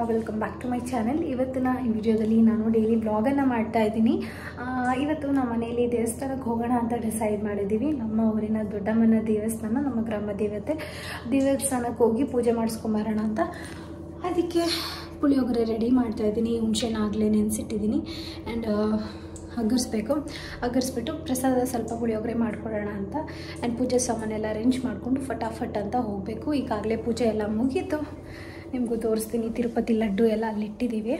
Welcome back to my channel ಇವತ್ತಿನ ಈ ವಿಡಿಯೋದಲ್ಲಿ ನಾನು ಡೈಲಿ ಬ್ಲಾಗನ್ನು ಮಾಡ್ತಾ ಇದ್ದೀನಿ ಆ, ಇವತ್ತು ನಮ್ಮ ಮನೆಯಲ್ಲಿ ದೇವಸ್ಥಾನಕ್ಕೆ ಹೋಗೋಣ ಅಂತ ಡಿಸೈಡ್ ಮಾಡಿದ್ದೀವಿ ನಮ್ಮ ಊರಿನ ದೊಡ್ಡಮ್ಮನ ದೇವಸ್ಥಾನ ನಮ್ಮ ಗ್ರಾಮ ದೇವತೆ ದೇವಸ್ಥಾನಕ್ಕೆ ಹೋಗಿ ಪೂಜೆ ಮಾಡಿಸ್ಕೊಂಬರೋಣ ಅಂತ ಅದಕ್ಕೆ ಪುಳಿಯೋಗರೆ ರೆಡಿ ಮಾಡ್ತಾ ಇದ್ದೀನಿ ಹುಣಸೆಹಣ್ಣು ಆಗಲೇ ನೆನೆಸಿಟ್ಟಿದ್ದೀನಿ ಆ್ಯಂಡ್ ಅಗರ್ಸ್ಬೇಕು ಅಗರ್ಸ್ಬಿಟ್ಟು ಪ್ರಸಾದ ಸ್ವಲ್ಪ ಪುಳಿಯೋಗರೆ ಮಾಡ್ಕೊಳ್ಳೋಣ ಅಂತ ಆ್ಯಂಡ್ ಪೂಜೆ ಸಾಮಾನೆಲ್ಲ ಅರೇಂಜ್ ಮಾಡಿಕೊಂಡು ಫಟಾಫಟ್ ಅಂತ ಹೋಗಬೇಕು ಈಗಾಗಲೇ ಪೂಜೆ ಎಲ್ಲ ಮುಗೀತು ನಿಮಗೂ ತೋರಿಸ್ತೀನಿ ತಿರುಪತಿ ಲಡ್ಡು ಎಲ್ಲ ಅಲ್ಲಿಟ್ಟಿದ್ದೀವಿ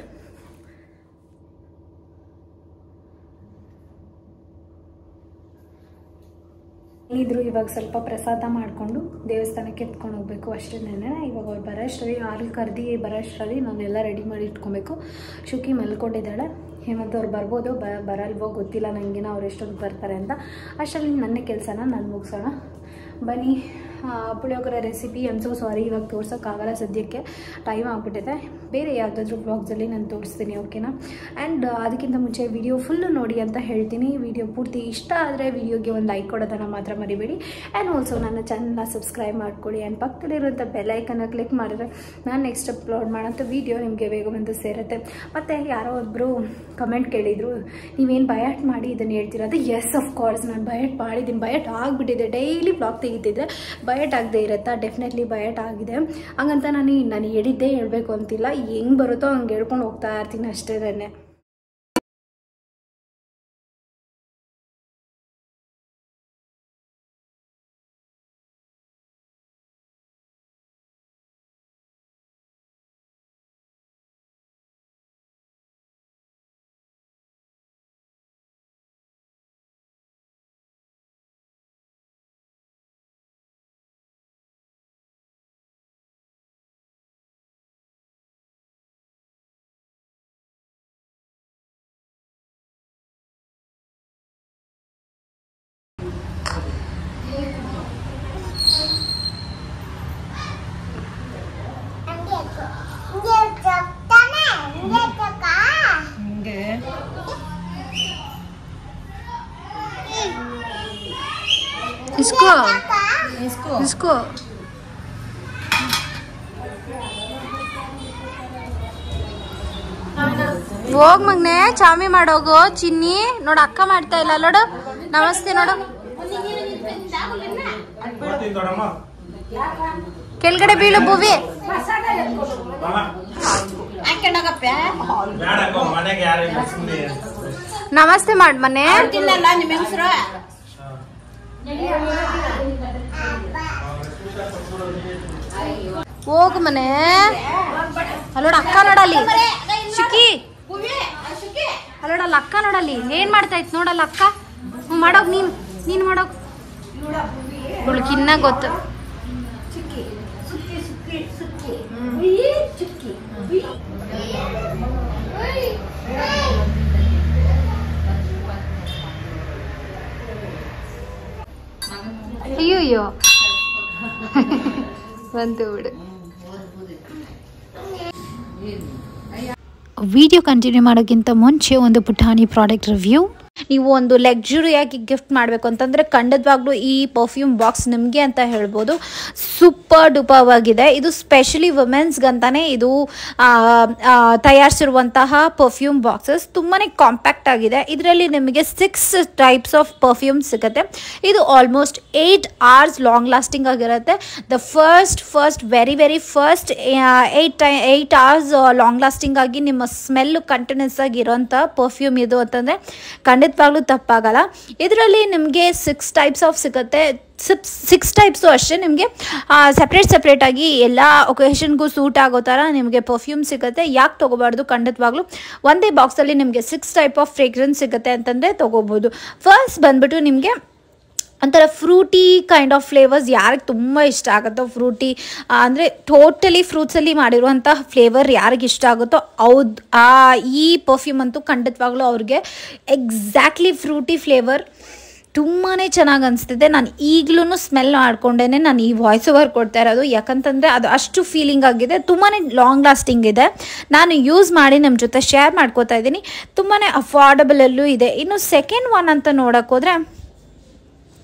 ಏನಿದ್ರು ಇವಾಗ ಸ್ವಲ್ಪ ಪ್ರಸಾದ ಮಾಡಿಕೊಂಡು ದೇವಸ್ಥಾನಕ್ಕೆ ಎತ್ಕೊಂಡು ಹೋಗ್ಬೇಕು ಅಷ್ಟೇ ಇವಾಗ ಅವ್ರು ಬರೋಷ್ಟರಲ್ಲಿ ಹಾಲು ಕರ್ದು ಬರೋಷ್ಟರಲ್ಲಿ ನಾನೆಲ್ಲ ರೆಡಿ ಮಾಡಿ ಇಟ್ಕೊಬೇಕು ಶುಕಿ ಮಲ್ಕೊಂಡಿದ್ದಾಳೆ ಹೇಮಂತ್ ಅವ್ರು ಬರ್ಬೋದು ಬ ಬರಲ್ವೋ ಗೊತ್ತಿಲ್ಲ ನನಗೇನೋ ಅವ್ರು ಎಷ್ಟೊಂದು ಬರ್ತಾರೆ ಅಂತ ಅಷ್ಟರಲ್ಲಿ ನನ್ನ ಕೆಲಸನ ನಾನು ಮುಗಿಸೋಣ ಬನ್ನಿ ಆ, puliyogare recipe I'm so sorry ಇವಾಗ ತೋರ್ಸೋಕ್ಕಾಗಲ್ಲ ಸದ್ಯಕ್ಕೆ ಟೈಮ್ ಆಗಿಬಿಟ್ಟಿದೆ ಬೇರೆ ಯಾವುದಾದ್ರೂ ಬ್ಲಾಗ್ಸಲ್ಲಿ ನಾನು ತೋರಿಸ್ತೀನಿ ಓಕೆನಾ ಆ್ಯಂಡ್ ಅದಕ್ಕಿಂತ ಮುಂಚೆ ವಿಡಿಯೋ ಫುಲ್ಲು ನೋಡಿ ಅಂತ ಹೇಳ್ತೀನಿ ವಿಡಿಯೋ ಪೂರ್ತಿ ಇಷ್ಟ ಆದರೆ ವಿಡಿಯೋಗೆ ಒಂದು ಲೈಕ್ ಕೊಡೋದನ್ನು ಮಾತ್ರ ಮರಿಬೇಡಿ ಆ್ಯಂಡ್ ಆಲ್ಸೋ ನನ್ನ ಚಾನಲ್ನ ಸಬ್ಸ್ಕ್ರೈಬ್ ಮಾಡ್ಕೊಳ್ಳಿ ಆ್ಯಂಡ್ ಪಕ್ಕದಲ್ಲಿರುವಂಥ ಬೆಲ್ಲೈಕನ್ನ ಕ್ಲಿಕ್ ಮಾಡಿದ್ರೆ ನಾನು ನೆಕ್ಸ್ಟ್ ಅಪ್ಲೋಡ್ ಮಾಡೋಂಥ ವಿಡಿಯೋ ನಿಮಗೆ ಬೇಗ ಬಂದು ಸೇರುತ್ತೆ ಮತ್ತು ಯಾರೋ ಒಬ್ಬರು ಕಮೆಂಟ್ ಕೇಳಿದರು ನೀವೇನು ಬಯಾಟ್ ಮಾಡಿ ಇದನ್ನು ಹೇಳ್ತೀರಾ ಅದು ಎಸ್ ಆಫ್ ಕೋರ್ಸ್ ನಾನು ಬಯಾಟ್ ಮಾಡಿದ್ದೀನಿ ಬಯಾಟ್ ಆಗಿಬಿಟ್ಟಿದೆ ಡೈಲಿ ಬ್ಲಾಗ್ ತೆಗಿತಿದ್ರೆ ಬಯಟ್ ಆಗದೆ ಇರುತ್ತಾ ಡೆಫಿನೆಟ್ಲಿ ಬಯಟ್ ಆಗಿದೆ ಹಂಗಂತ ನಾನು ನಾನು ಹೇಳಿದ್ದೇ ಹೇಳಬೇಕು ಅಂತಿಲ್ಲ ಹೆಂಗೆ ಬರುತ್ತೋ ಹಂಗೆ ಹೇಳ್ಕೊಂಡು ಹೋಗ್ತಾ ಇರ್ತೀನಿ ಅಷ್ಟೇ ಇಸ್ಕೋ ಇಸ್ಕೋ ಹೋಗ್ ಮಗ್ನೆ ಚಾಮಿ ಮಾಡೋಗು ಚಿನ್ನಿ ನೋಡು ಅಕ್ಕ ಮಾಡ್ತಾ ಇಲ್ಲ ನೋಡು ನಮಸ್ತೆ ನೋಡು ಕೆಳಗಡೆ ಬೀಳು ಭೂವಿ ಮನೆಗೆ ಯಾರು ಸುಮ್ಮನೆ ನಮಸ್ತೆ ಮಾಡ್ ಮನೆ ಹೋಗು ಮನೆ ಅಲ್ಲೋಡ ಅಕ್ಕ ನೋಡಲ್ಲಿ ಶುಕಿ ಅಲ್ಲೋಡಲ್ಲ ಅಕ್ಕ ನೋಡಲ್ಲಿ ಏನ್ ಮಾಡ್ತಾ ಇತ್ತು ನೋಡಲ್ಲ ಅಕ್ಕ ಹ್ಞೂ ಮಾಡೋಗ್ ನೀನ್ ನೀನ್ ಮಾಡೋಗ್ ಉಳ್ಕಿನ್ನ ಗೊತ್ತು ಅಯ್ಯೋ ಅಯ್ಯೋ ಬಂತು ಬಿಡು ವಿಡಿಯೋ ಕಂಟಿನ್ಯೂ ಮಾಡೋಕ್ಕಿಂತ ಮುಂಚೆ ಒಂದು ಪುಟಾಣಿ ಪ್ರಾಡಕ್ಟ್ ರಿವ್ಯೂ ನೀವು ಒಂದು ಲಕ್ಸುರಿಯಾಗಿ ಗಿಫ್ಟ್ ಮಾಡಬೇಕು ಅಂತಂದರೆ ಖಂಡಿತವಾಗ್ಲೂ ಈ ಪರ್ಫ್ಯೂಮ್ ಬಾಕ್ಸ್ ನಿಮಗೆ ಅಂತ ಹೇಳ್ಬೋದು ಸೂಪರ್ ಡೂಪರ್ ಆಗಿದೆ ಇದು ಸ್ಪೆಷಲಿ ವುಮೆನ್ಸ್ಗಂತಾನೆ ಇದು ಆ, ಆ, ತಯಾರಿಸಿರುವಂತಹ ಪರ್ಫ್ಯೂಮ್ ಬಾಕ್ಸಸ್ ತುಂಬಾ ಕಾಂಪ್ಯಾಕ್ಟ್ ಆಗಿದೆ ಇದರಲ್ಲಿ ನಿಮಗೆ ಸಿಕ್ಸ್ ಟೈಪ್ಸ್ ಆಫ್ ಪರ್ಫ್ಯೂಮ್ ಸಿಗುತ್ತೆ ಇದು almost eight hours long lasting ಆಗಿರುತ್ತೆ the first first very very first eight tie eight hours long lasting ಆಗಿ ನಿಮ್ಮ ಸ್ಮೆಲ್ ಕಂಟಿನ್ಯೂಸ್ ಆಗಿ ಇರೋಂಥ ಪರ್ಫ್ಯೂಮ್ ಇದು ಅಂತಂದರೆ ಖಂಡಿತವಾಗ್ಲೂ ತಪ್ಪಾಗಲ್ಲ ಇದರಲ್ಲಿ ನಿಮಗೆ ಸಿಕ್ಸ್ ಟೈಪ್ಸ್ ಆಫ್ ಸಿಗುತ್ತೆ ಸಿಕ್ಸ್ ಸಿಕ್ಸ್ ಟೈಪ್ಸು ಅಷ್ಟೇ ನಿಮಗೆ ಸಪ್ರೇಟ್ ಸಪ್ರೇಟಾಗಿ ಎಲ್ಲ ಒಕೇಶನ್ಗೂ ಸೂಟ್ ಆಗೋ ಥರ ನಿಮಗೆ ಪರ್ಫ್ಯೂಮ್ ಸಿಗುತ್ತೆ ಯಾಕೆ ತೊಗೋಬಾರ್ದು ಖಂಡಿತವಾಗ್ಲೂ ಒಂದೇ ಬಾಕ್ಸಲ್ಲಿ ನಿಮಗೆ ಸಿಕ್ಸ್ ಟೈಪ್ ಆಫ್ ಫ್ರೇಗ್ರೆನ್ಸ್ ಸಿಗುತ್ತೆ ಅಂತಂದರೆ ತೊಗೋಬೋದು ಫಸ್ಟ್ ಬಂದ್ಬಿಟ್ಟು ನಿಮಗೆ ಒಂಥರ ಫ್ರೂಟಿ ಕೈಂಡ್ ಆಫ್ ಫ್ಲೇವರ್ಸ್ ಯಾರಿಗೆ ತುಂಬ ಇಷ್ಟ ಆಗುತ್ತೋ ಫ್ರೂಟಿ ಅಂದರೆ ಟೋಟಲಿ ಫ್ರೂಟ್ಸಲ್ಲಿ ಮಾಡಿರುವಂಥ ಫ್ಲೇವರ್ ಯಾರಿಗೆ ಇಷ್ಟ ಆಗುತ್ತೋ ಹೌದು ಆ ಈ ಪರ್ಫ್ಯೂಮ್ ಅಂತೂ ಖಂಡಿತವಾಗ್ಲೂ ಅವ್ರಿಗೆ ಎಕ್ಸಾಕ್ಟ್ಲಿ ಫ್ರೂಟಿ ಫ್ಲೇವರ್ ತುಂಬಾ ಚೆನ್ನಾಗಿ ಅನಿಸ್ತಿದೆ ನಾನು ಈಗಲೂ ಸ್ಮೆಲ್ ಮಾಡ್ಕೊಂಡೇ ನಾನು ಈ ವಾಯ್ಸ್ ಓವರ್ ಕೊಡ್ತಾ ಇರೋದು ಯಾಕಂತಂದರೆ ಅದು ಅಷ್ಟು ಫೀಲಿಂಗ್ ಆಗಿದೆ ತುಂಬಾ ಲಾಂಗ್ ಲಾಸ್ಟಿಂಗ್ ಇದೆ ನಾನು ಯೂಸ್ ಮಾಡಿ ನಮ್ಮ ಜೊತೆ ಶೇರ್ ಮಾಡ್ಕೋತಾ ಇದ್ದೀನಿ ತುಂಬಾ ಅಫೋರ್ಡಬಲಲ್ಲೂ ಇದೆ ಇನ್ನು ಸೆಕೆಂಡ್ ಒನ್ ಅಂತ ನೋಡೋಕ್ಕೋದ್ರೆ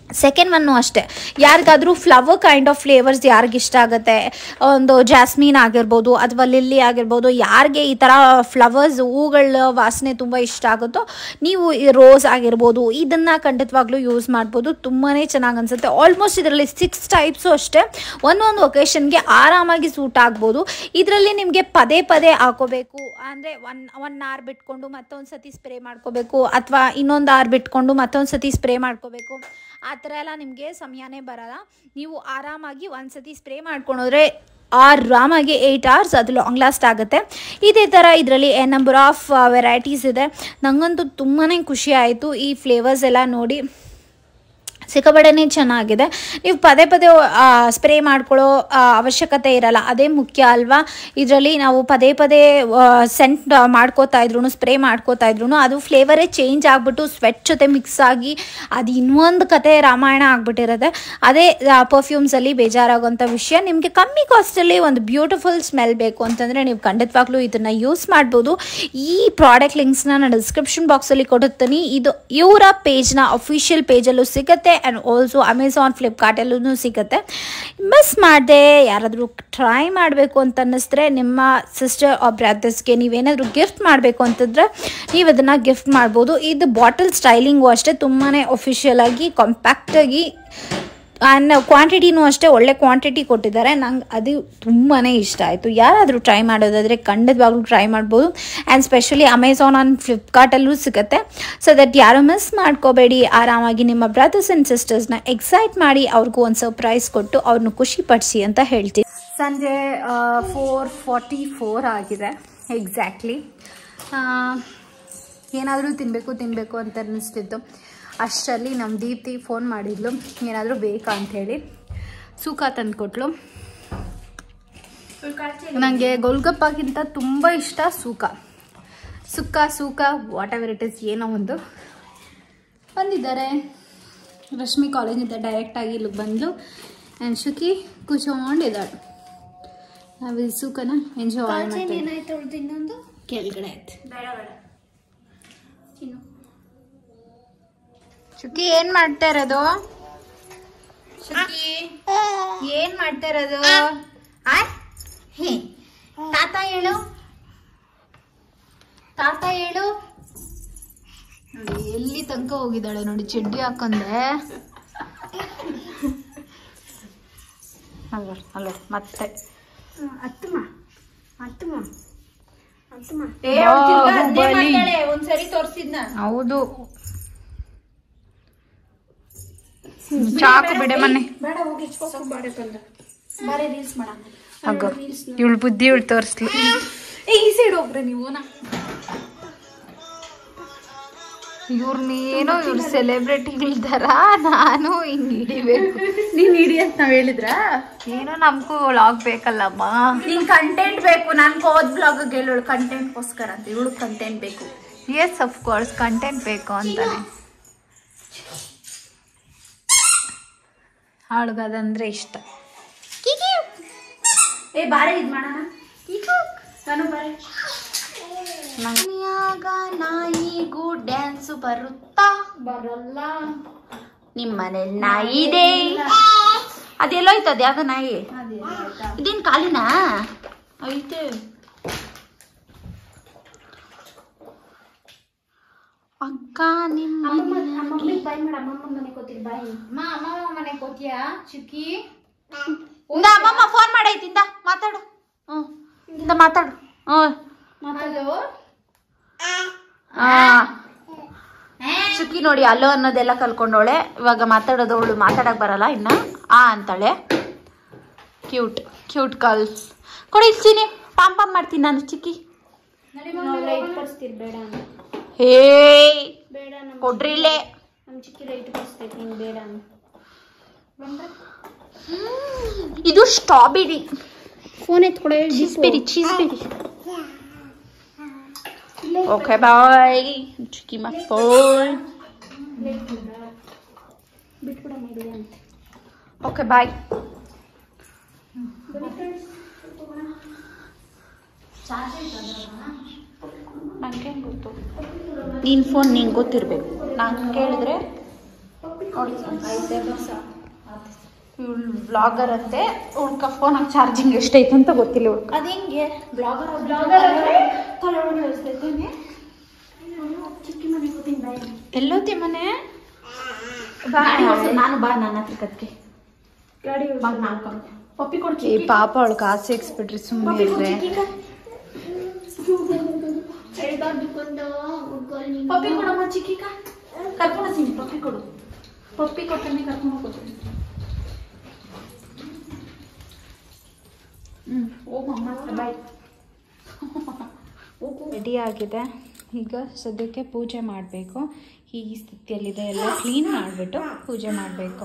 ಸೆಕೆಂಡ್ ಒನ್ನು ಅಷ್ಟೇ ಯಾರಿಗಾದ್ರೂ ಫ್ಲವರ್ ಕೈಂಡ್ ಆಫ್ ಫ್ಲೇವರ್ಸ್ ಯಾರಿಗೆ ಇಷ್ಟ ಆಗುತ್ತೆ ಒಂದು ಜಾಸ್ಮಿನ್ ಆಗಿರ್ಬೋದು ಅಥವಾ ಲಿಲ್ಲಿ ಆಗಿರ್ಬೋದು ಯಾರಿಗೆ ಈ ಥರ ಫ್ಲವರ್ಸ್ ಹೂಗಳ ವಾಸನೆ ತುಂಬ ಇಷ್ಟ ಆಗುತ್ತೋ ನೀವು ಈ ರೋಸ್ ಆಗಿರ್ಬೋದು ಇದನ್ನು ಖಂಡಿತವಾಗ್ಲೂ ಯೂಸ್ ಮಾಡ್ಬೋದು ತುಂಬಾ ಚೆನ್ನಾಗಿ ಅನಿಸುತ್ತೆ ಆಲ್ಮೋಸ್ಟ್ ಇದರಲ್ಲಿ ಸಿಕ್ಸ್ ಟೈಪ್ಸು ಅಷ್ಟೇ ಒಂದೊಂದು ಒಕೇಶನ್ಗೆ ಆರಾಮಾಗಿ ಸೂಟ್ ಆಗ್ಬೋದು ಇದರಲ್ಲಿ ನಿಮಗೆ ಪದೇ ಪದೇ ಹಾಕೋಬೇಕು ಅಂದರೆ ಒನ್ ಒನ್ ಆರ್ ಬಿಟ್ಕೊಂಡು ಮತ್ತೊಂದು ಸತಿ ಸ್ಪ್ರೇ ಮಾಡ್ಕೋಬೇಕು ಅಥವಾ ಇನ್ನೊಂದು ಆರ್ ಬಿಟ್ಕೊಂಡು ಮತ್ತೊಂದು ಸತಿ ಸ್ಪ್ರೇ ಮಾಡ್ಕೋಬೇಕು ಆ ಥರ ಎಲ್ಲ ನಿಮಗೆ ಸಮಯನೇ ಬರಲ್ಲ ನೀವು ಆರಾಮಾಗಿ ಒಂದು ಸತಿ ಸ್ಪ್ರೇ ಮಾಡ್ಕೊಂಡೋದ್ರೆ ಆರಾಮಾಗಿ ಏಯ್ಟ್ ಅವರ್ಸ್ ಅದು ಲಾಂಗ್ ಲಾಸ್ಟ್ ಆಗುತ್ತೆ ಇದೇ ಥರ ಇದರಲ್ಲಿ ಎ ನಂಬರ್ ಆಫ್ ವೆರೈಟೀಸ್ ಇದೆ ನನಗಂತೂ ತುಂಬಾ ಖುಷಿ ಆಯಿತು ಈ ಫ್ಲೇವರ್ಸ್ ಎಲ್ಲ ನೋಡಿ ಸಿಕ್ಕಾಪಟ್ಟೆನೇ ಚೆನ್ನಾಗಿದೆ ನೀವು ಪದೇ ಪದೇ ಸ್ಪ್ರೇ ಮಾಡ್ಕೊಳ್ಳೋ ಆ, ಅವಶ್ಯಕತೆ ಇರಲ್ಲ ಅದೇ ಮುಖ್ಯ ಅಲ್ವಾ ಇದರಲ್ಲಿ ನಾವು ಪದೇ ಪದೇ ಸೆಂಟ್ ಮಾಡ್ಕೋತಾ ಇದ್ರು ಸ್ಪ್ರೇ ಮಾಡ್ಕೋತಾ ಇದ್ರು ಅದು ಫ್ಲೇವರೇ ಚೇಂಜ್ ಆಗಿಬಿಟ್ಟು ಸ್ವೆಟ್ ಜೊತೆ ಮಿಕ್ಸ್ ಆಗಿ ಅದು ಇನ್ನೊಂದು ಕತೆ ರಾಮಾಯಣ ಆಗ್ಬಿಟ್ಟಿರುತ್ತೆ ಅದೇ ಪರ್ಫ್ಯೂಮ್ಸಲ್ಲಿ ಬೇಜಾರಾಗೋಂಥ ವಿಷಯ ನಿಮಗೆ ಕಮ್ಮಿ ಕಾಸ್ಟಲ್ಲಿ ಒಂದು ಬ್ಯೂಟಿಫುಲ್ ಸ್ಮೆಲ್ ಬೇಕು ಅಂತಂದರೆ ನೀವು ಖಂಡಿತವಾಗ್ಲೂ ಇದನ್ನು ಯೂಸ್ ಮಾಡ್ಬೋದು ಈ ಪ್ರಾಡಕ್ಟ್ ಲಿಂಕ್ಸ್ನ ನಾನು ಡಿಸ್ಕ್ರಿಪ್ಷನ್ ಬಾಕ್ಸಲ್ಲಿ ಕೊಡುತ್ತೀನಿ ಇದು ಇವರ ಪೇಜ್ನ ಅಫಿಷಿಯಲ್ ಪೇಜಲ್ಲೂ ಸಿಗುತ್ತೆ ಆ್ಯಂಡ್ ಆಲ್ಸೋ ಅಮೆಝಾನ್ ಫ್ಲಿಪ್ಕಾರ್ಟಲ್ಲೂ ಸಿಗುತ್ತೆ ಮಿಸ್ ಮಾಡದೆ ಯಾರಾದರೂ ಟ್ರೈ ಮಾಡಬೇಕು ಅಂತ ಅನ್ನಿಸಿದ್ರೆ ನಿಮ್ಮ ಸಿಸ್ಟರ್ ಆರ್ ಬ್ರದರ್ಸ್ಗೆ ನೀವೇನಾದರೂ ಗಿಫ್ಟ್ ಮಾಡಬೇಕು ಅಂತಂದರೆ ನೀವು ಅದನ್ನು ಗಿಫ್ಟ್ ಮಾಡ್ಬೋದು ಇದು ಬಾಟಲ್ ಸ್ಟೈಲಿಂಗು ಅಷ್ಟೇ ತುಂಬಾ ಅಫಿಷಿಯಲ್ ಆಗಿ ಕಾಂಪ್ಯಾಕ್ಟಾಗಿ ಆ್ಯಂಡ್ ಕ್ವಾಂಟಿಟಿನೂ ಅಷ್ಟೇ ಒಳ್ಳೆ ಕ್ವಾಂಟಿಟಿ ಕೊಟ್ಟಿದ್ದಾರೆ ನಂಗೆ ಅದು ತುಂಬಾ ಇಷ್ಟ ಆಯಿತು ಯಾರಾದರೂ ಟ್ರೈ ಮಾಡೋದಾದರೆ ಖಂಡಿತವಾಗ್ಲೂ ಟ್ರೈ ಮಾಡ್ಬೋದು ಆ್ಯಂಡ್ ಸ್ಪೆಷಲಿ ಅಮೆಝಾನ್ ಆನ್ ಫ್ಲಿಪ್ಕಾರ್ಟಲ್ಲೂ ಸಿಗುತ್ತೆ ಸೊ ದಟ್ ಯಾರು ಮಿಸ್ ಮಾಡ್ಕೋಬೇಡಿ ಆರಾಮಾಗಿ ನಿಮ್ಮ ಬ್ರದರ್ಸ್ ಆ್ಯಂಡ್ ಸಿಸ್ಟರ್ಸ್ನ ಎಕ್ಸೈಟ್ ಮಾಡಿ ಅವ್ರಿಗೂ ಒಂದು ಸರ್ಪ್ರೈಸ್ ಕೊಟ್ಟು ಅವ್ರನ್ನ ಖುಷಿಪಡಿಸಿ ಅಂತ ಹೇಳ್ತೀನಿ ಸಂಜೆ ಫೋರ್ ಫಾರ್ಟಿ ಫೋರ್ ಆಗಿದೆ ಎಕ್ಸಾಕ್ಟ್ಲಿ ಏನಾದರೂ ತಿನ್ನಬೇಕು ತಿನ್ನಬೇಕು ಅಂತ ಅನ್ನಿಸ್ತಿತ್ತು ಅಷ್ಟರಲ್ಲಿ ನಮ್ಮ ದೀಪ್ತಿ ಫೋನ್ ಮಾಡಿದ್ಲು ಏನಾದರೂ ಬೇಕಾ ಅಂಥೇಳಿ ಸೂಕ ತಂದುಕೊಟ್ಲು ನನಗೆ ಗೋಲ್ಗಪ್ಪಗಿಂತ ತುಂಬ ಇಷ್ಟ ಸೂಕ ಸುಕ್ಕ ಸೂಕ ವಾಟ್ ಎವರ್ ಇಟ್ ಇಸ್ ಏನೋ ಒಂದು ಬಂದಿದ್ದಾರೆ ರಶ್ಮಿ ಕಾಲೇಜಿಂದ ಡೈರೆಕ್ಟಾಗಿ ಇಲ್ಲಿಗೆ ಬಂದು ಆ್ಯಂಡ್ ಶುಕಿ ಕೂತ್ಕೊಂಡಿದ್ದಾಳೆ ನಾವು ಈ ಸೂಕನ ಎಂಜಾಯ್ ಮಾಡ್ತೀವಿ ಇನ್ನೊಂದು ಕೆಳಗಡೆ ಆಯ್ತು ಬೇಡ ಬೇಡ ಶುಕಿ ಏನ್ ಮಾಡ್ತಾ ಇರೋದು ಶುಕಿ ಏನ್ ಮಾಡ್ತಾ ಇರೋದು ಆಯ್ ಹೇ ತಾತ ಹೇಳು ತಾತ ಹೇಳು ನೋಡಿ ಎಲ್ಲಿ ತನಕ ಹೋಗಿದ್ದಾಳೆ ನೋಡಿ ಚಡ್ಡಿ ಹಾಕೊಂಡೆ ಅಲ್ಲ ಅಲ್ಲ ಮತ್ತೆ ಹತ್ತಮ್ಮ ಹತ್ತಮ್ಮ ಹತ್ತಮ್ಮ ಬಾಹುಬಲಿ. ಒಂದ್ಸರಿ ತೋರ್ಸಿದ್ನ ಹೌದು ಚಾಕು ಬಿಡೆ ಮನೆ ಬೇಡ ಹೋಗಿ ಹೋಗು ಬೇಡ ಬಂದ ಬಾರೆ ರೀಲ್ಸ್ ಮಾಡ ಹಗ್ಗ ಇವಳು ಬುದ್ಧಿ ಇವಳು ತೋರಿಸ್ಲಿ ಏ ಈ ಸೈಡ್ ಹೋಗ್ರೆ ನೀವು ನಾ ಇವ್ರನ್ನೇನೋ ಇವ್ರು ಸೆಲೆಬ್ರಿಟಿಗಳಿದಾರ ನಾನು ಹಿಂಗ್ ಹಿಡಿಬೇಕು ನೀನ್ ಹಿಡಿ ಅಂತ ನಾವ್ ಹೇಳಿದ್ರ ಏನೋ ನಮಗೂ ವ್ಲಾಗ್ ಬೇಕಲ್ಲಮ್ಮ ನಿನ್ ಕಂಟೆಂಟ್ ಬೇಕು ನನ್ಗೆ ಹೋದ್ ಬ್ಲಾಗ್ ಹೇಳೋಳು ಕಂಟೆಂಟ್ಗೋಸ್ಕರ ಅಂತ ಇವಳು ಕಂಟೆಂಟ್ ಬೇಕು ಎಸ್ ಅಫ್ ಕೋರ್ಸ್ ಕಂಟೆಂಟ್ ಬೇಕು ಅಂತಾನೆ ಅವಳಿಗದಂದ್ರೆ ಇಷ್ಟ ಏ ಬಾರೆ ಇದ್ ಮಾಡೋಣ ನಾನು ಬಾರೆ ಮನೆಯಾಗ ನಾಯಿಗೂ ಡ್ಯಾನ್ಸ್ ಬರುತ್ತಾ ಬರಲ್ಲ ನಿಮ್ಮನೇಲಿ ನಾಯಿ ಇದೆ ಅದೆಲ್ಲೋಯ್ತು ಅದು ಯಾವ್ದೋ ನಾಯಿ ಇದೇನ್ ಕಾಲಿನಾ ಐತೆ ಅಕ್ಕ ನಿಮ್ಮ ಮಮ್ಮಿ ಬಾಯ್ ಮಾಡ ಅಮ್ಮಮ್ಮ ಮನೆ ಕೂತಿರ್ ಬಾಯ್ ಅಮ್ಮ ಮನೆ ಕೋತಿಯಾ ಚುಕ್ಕಿ ಇಂದ ಅಮ್ಮಮ್ಮ ಫೋನ್ ಮಾಡೈತಿ ಇಂದ ಮಾತಾಡು ಹ್ಞೂ ಇಂದ ಮಾತಾಡು ಹ್ಞೂ ಮಾತಾಡು ಚುಕ್ಕಿ ನೋಡಿ ಅಲ್ಲೋ ಅನ್ನೋದೆಲ್ಲ ಕಲ್ಕೊಂಡವಳೆ ಇವಾಗ ಮಾತಾಡೋದು ಅವಳು ಮಾತಾಡಕ್ ಬರಲ್ಲ ಇನ್ನ ಆ ಅಂತಾಳೆ ಕ್ಯೂಟ್ ಕ್ಯೂಟ್ ಕಾಲ್ ಕೊಡಿ ಇಲ್ತೀನಿ ಪಾಮ್ ಪಾಮ್ ಮಾಡ್ತೀನಿ ನಾನು ಚಿಕ್ಕಿ ನಾವು ಲೈಟ್ ಕೊಡಿಸ್ತೀರಿ ಬೇಡ ಅಂತ ಹೇ ಬೇಡ ನಮ್ಮ ಕೊಡ್ರಿ ಇಲ್ಲೇ ನಮ್ಮ ಚಿಕ್ಕಿ ಲೈಟ್ ಕೊಡಿಸ್ತೈತಿ ನೀನು ಬೇಡ ಅಂತ ಇದು ಸ್ಟ್ರಾಬೆರಿ ಫೋನ್ ಎತ್ಕೊಡೆ ಚೀಸ್ಬೆರಿ ಚೀಸ್ಬೆರಿ ಓಕೆ ಬಾಯ್ ಚಿಕ್ಕಿ ಮೈ ಫೋನ್ ಬಿಟ್ಬಿಡ ಮಾಡಿದೆ ಅಂತ ಓಕೆ ಬಾಯ್ ನಂಗೆ ಗೊತ್ತು ನಿನ್ನ ಫೋನ್ ನಿಂಗೆ ಗೊತ್ತಿರಬೇಕು ನಾನು ಕೇಳಿದ್ರೆ ಇವಳು ಬ್ಲಾಗರ್ ಅಂತೆ ಉಳ್ಕ ಫೋನಾಗ ಚಾರ್ಜಿಂಗ್ ಎಷ್ಟೈತೆ ಅಂತ ಗೊತ್ತಿಲ್ಲ ಇವಳು ಅದ್ ಹೆಂಗೆ ಬ್ಲಾಗರ್ Blogger ಅಂದ್ರೆ? ಎಲ್ಲೋತಿ ಮನೆ ಬಾ ನಾನು ಬಾ ನನ್ನ ಹತ್ರ ಕತ್ಕೆ ಗಾಡಿ ಬಾ ನಾನು ಪಪ್ಪಿ ಕೊಡ್ತಿ ಈ ಪಾಪ ಅವಳಿಗೆ ಆಸೆ ಎಕ್ಸ್ಬಿಟ್ರಿ ಸುಮ್ಮನೆ ಇರ್ರೆ ಪಪ್ಪಿ ಕೊಡಮ್ಮ ಚಿಕ್ಕಿಕ ಕರ್ಕೊಂಡು ಹೋಗ್ತೀನಿ ಪಪ್ಪಿ ಕೊಡು ಪಪ್ಪಿ ಕೊಟ್ಟನೆ ಕರ್ಕೊಂಡು ಹೋಗ್ತೀನಿ ಹ್ಮ್ ಹೋಗಮ್ಮ ಬಾಯ್ ರೆಡಿ ಆಗಿದೆ ಈಗ ಸದ್ಯಕ್ಕೆ ಪೂಜೆ ಮಾಡಬೇಕು ಈ ಸ್ಥಿತಿಯಲ್ಲಿದೆ ಎಲ್ಲ ಕ್ಲೀನ್ ಮಾಡಿಬಿಟ್ಟು ಪೂಜೆ ಮಾಡಬೇಕು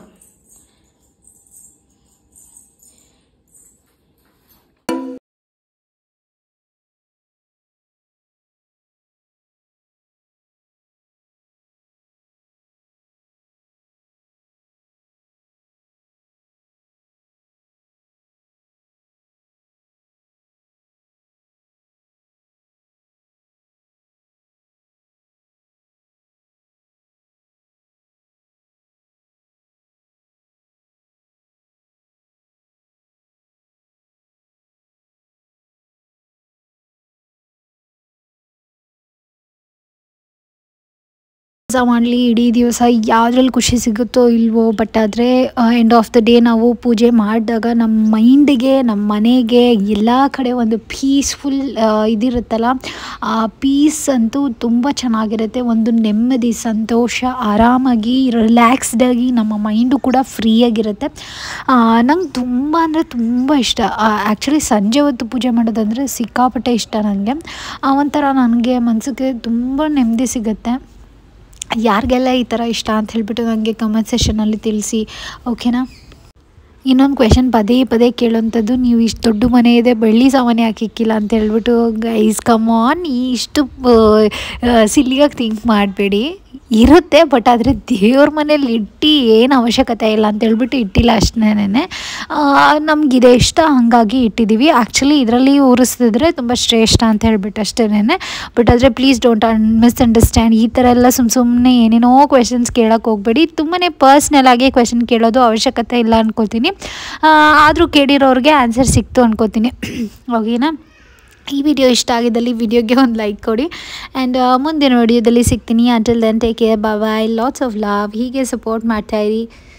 ಕೆಲಸ ಮಾಡಲಿ ಇಡೀ ದಿವಸ ಯಾವುದ್ರಲ್ಲಿ ಖುಷಿ ಸಿಗುತ್ತೋ ಇಲ್ವೋ ಬಟ್ ಆದರೆ ಎಂಡ್ ಆಫ್ ದ ಡೇ ನಾವು ಪೂಜೆ ಮಾಡಿದಾಗ ನಮ್ಮ ಮೈಂಡಿಗೆ ನಮ್ಮ ಮನೆಗೆ ಎಲ್ಲ ಕಡೆ ಒಂದು ಪೀಸ್ಫುಲ್ ಇದಿರುತ್ತಲ್ಲ ಆ ಪೀಸ್ ಅಂತೂ ತುಂಬ ಚೆನ್ನಾಗಿರುತ್ತೆ ಒಂದು ನೆಮ್ಮದಿ ಸಂತೋಷ ಆರಾಮಾಗಿ ರಿಲ್ಯಾಕ್ಸ್ಡಾಗಿ ನಮ್ಮ ಮೈಂಡು ಕೂಡ ಫ್ರೀಯಾಗಿರುತ್ತೆ ನಂಗೆ ತುಂಬ ಅಂದರೆ ತುಂಬ ಇಷ್ಟ ಆ್ಯಕ್ಚುಲಿ ಸಂಜೆ ಹೊತ್ತು ಪೂಜೆ ಮಾಡೋದಂದರೆ ಸಿಕ್ಕಾಪಟ್ಟೆ ಇಷ್ಟ ನನಗೆ ಒಂಥರ ನನಗೆ ಮನಸ್ಸಿಗೆ ತುಂಬ ನೆಮ್ಮದಿ ಸಿಗುತ್ತೆ ಯಾರಿಗೆಲ್ಲ ಈ ಥರ ಇಷ್ಟ ಅಂತ ಹೇಳ್ಬಿಟ್ಟು ನನಗೆ ಕಮೆಂಟ್ ಸೆಷನಲ್ಲಿ ತಿಳಿಸಿ ಓಕೆನಾ ಇನ್ನೊಂದು ಕ್ವೆಶನ್ ಪದೇ ಪದೇ ಕೇಳೋಂಥದ್ದು ನೀವು ಇಷ್ಟು ದೊಡ್ಡ ಮನೆ ಇದೆ ಬೆಳ್ಳಿ ಸಾಮಾನ್ಯ ಹಾಕಿಕ್ಕಿಲ್ಲ ಅಂತ ಹೇಳ್ಬಿಟ್ಟು ಗೈಸ್ ಕಮ್ ಆನ್ ಇಷ್ಟು ಸಿಲ್ಲಿಯಾಗಿ ಥಿಂಕ್ ಮಾಡಬೇಡಿ ಇರುತ್ತೆ ಬಟ್ ಆದರೆ ದೇವ್ರ ಮನೇಲಿ ಇಟ್ಟು ಏನು ಅವಶ್ಯಕತೆ ಇಲ್ಲ ಅಂತ ಹೇಳ್ಬಿಟ್ಟು ಇಟ್ಟಿಲ್ಲ ಅಷ್ಟೇನೆ ನಮಗಿದೆ ಇಷ್ಟ ಹಾಗಾಗಿ ಇಟ್ಟಿದ್ದೀವಿ ಆ್ಯಕ್ಚುಲಿ ಇದರಲ್ಲಿ ಉರಿಸಿದ್ರೆ ತುಂಬ ಶ್ರೇಷ್ಠ ಅಂತ ಹೇಳ್ಬಿಟ್ಟು ಅಷ್ಟೇನೆ ಬಟ್ ಆದರೆ ಪ್ಲೀಸ್ ಡೋಂಟ್ ಮಿಸ್ಅಂಡರ್ಸ್ಟ್ಯಾಂಡ್ ಈ ಥರ ಎಲ್ಲ ಸುಮ್ಮ ಸುಮ್ಮನೆ ಏನೇನೋ ಕ್ವೆಶನ್ಸ್ ಕೇಳೋಕೆ ಹೋಗ್ಬೇಡಿ ತುಂಬಾ ಪರ್ಸ್ನಲ್ ಆಗಿ ಕ್ವೆಶನ್ ಕೇಳೋದು ಅವಶ್ಯಕತೆ ಇಲ್ಲ ಅನ್ಕೋತೀನಿ ಆದರೂ ಕೇಳಿರೋರಿಗೆ ಆನ್ಸರ್ ಸಿಕ್ತು ಅನ್ಕೋತೀನಿ ಓಕೆನಾ ಈ ವಿಡಿಯೋ ಇಷ್ಟ ಆಗಿದ್ದಲ್ಲಿ ವಿಡಿಯೋಗೆ ಒಂದು ಲೈಕ್ ಕೊಡಿ ಆ್ಯಂಡ್ ಮುಂದಿನ ವಿಡಿಯೋದಲ್ಲಿ ಸಿಗ್ತೀನಿ until then take care bye lots of love ಹೀಗೆ ಸಪೋರ್ಟ್ ಮಾಡ್ತಾಯಿರಿ